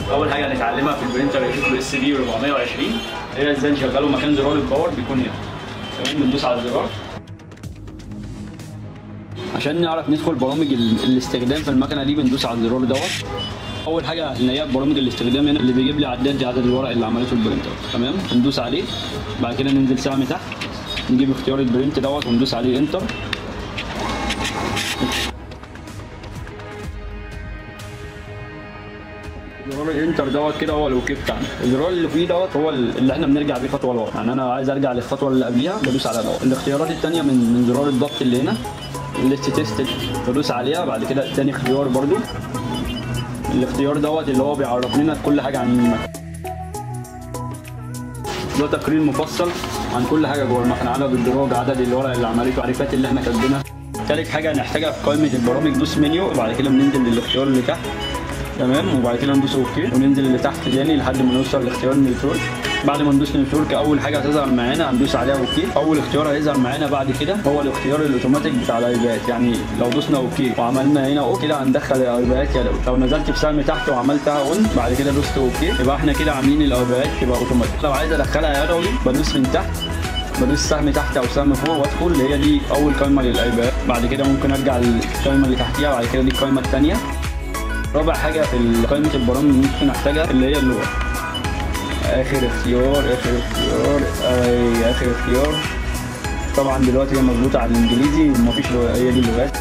اول حاجه هنتعلمها في البرينتر يشوف اس بي 420 هي ازاي نشغله مكان زرار الباور بيكون هنا تمام بندوس على الزرار عشان نعرف ندخل برامج ال- الاستخدام في المكنه دي بندوس على الزرار دوت اول حاجه اللي هي برامج الاستخدام هنا اللي بيجيب لي عداد عدد الورق اللي عملته البرينتر تمام بندوس عليه بعد كده ننزل سهم تحت نجيب اختيار البرنت دوت وندوس عليه انتر زرار الانتر دوت كده هو الاوكي بتاعنا الزرار اللي فيه دوت هو اللي احنا بنرجع بيه خطوه لورا يعني انا عايز ارجع للخطوه اللي قبليها بدوس على دوت الاختيارات الثانيه من من زرار الضغط اللي هنا الليست تيست بدوس عليها بعد كده تاني اختيار برضو الاختيار دوت اللي هو بيعرف لنا كل حاجه عن المكنه ده تقرير مفصل عن كل حاجه جوه المكنه عدد الدراج عدد الورق اللي عملته التعريفات اللي احنا كاتبينها تالت حاجه هنحتاجها في قائمه البرامج دوس منيو وبعد كده بننزل للاختيار اللي تحت تمام وبعد كده ندوس اوكي وننزل اللي تحت تاني لحد ما نوصل لاختيار النتورك بعد ما ندوس نتورك اول حاجه هتظهر معانا هندوس عليها اوكي اول اختيار هيظهر معانا بعد كده هو الاختيار الاوتوماتيك بتاع الايباد يعني لو دوسنا اوكي وعملنا هنا اوكي كده هندخل الايباد كده لو نزلت بسهم تحت وعملتها اون بعد كده دوست اوكي يبقى احنا كده عاملين الايباد تبقى اوتوماتيك لو عايز ادخلها يدوي بدوس من تحت بدوس سهم تحت او سهم فوق وادخل اللي هي دي اول قائمه للايباد بعد كده ممكن ارجع للقائمه اللي تحتيها بعد كده دي القائمه الثانيه رابع حاجه في قائمه البرامج اللي ممكن نحتاجها اللي هي اللغه اخر اختيار اخر اختيار اي اخر اختيار طبعا دلوقتي هي مظبوطه على الانجليزي ومفيش لغة- هي دي اللغات